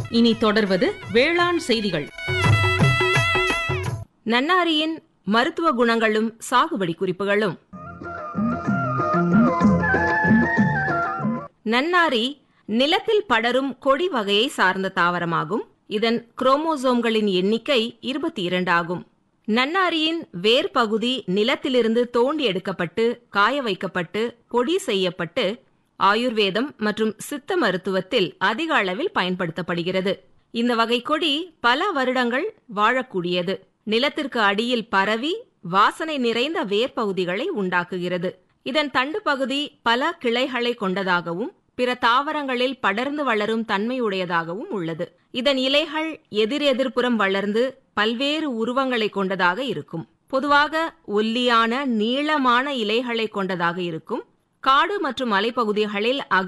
இனி தொடர்வது வேளாண் செய்திகள் நன்னாரியின் மருத்துவ குணங்களும் சாகுபடி குறிப்புகளும் நன்னாரி நிலத்தில் படரும் கொடி வகையை சார்ந்த தாவரமாகும் இதன் குரோமோசோம்களின் எண்ணிக்கை இருபத்தி இரண்டு ஆகும் நன்னாரியின் வேர் பகுதி நிலத்திலிருந்து தோண்டி எடுக்கப்பட்டு காய வைக்கப்பட்டு பொடி செய்யப்பட்டு ஆயுர்வேதம் மற்றும் சித்த மருத்துவத்தில் அதிக அளவில் பயன்படுத்தப்படுகிறது இந்த வகை கொடி பல வருடங்கள் வாழக்கூடியது நிலத்திற்கு அடியில் பரவி வாசனை நிறைந்த வேர் பகுதிகளை உண்டாக்குகிறது இதன் தண்டு பகுதி பல கிளைகளை கொண்டதாகவும் பிற தாவரங்களில் படர்ந்து வளரும் தன்மையுடையதாகவும் உள்ளது இதன் இலைகள் எதிரெதிர்ப்புறம் வளர்ந்து பல்வேறு உருவங்களை கொண்டதாக இருக்கும் பொதுவாக ஒல்லியான நீளமான இலைகளை கொண்டதாக இருக்கும் காடு மற்றும் மலைப்பகுதிகளில் அக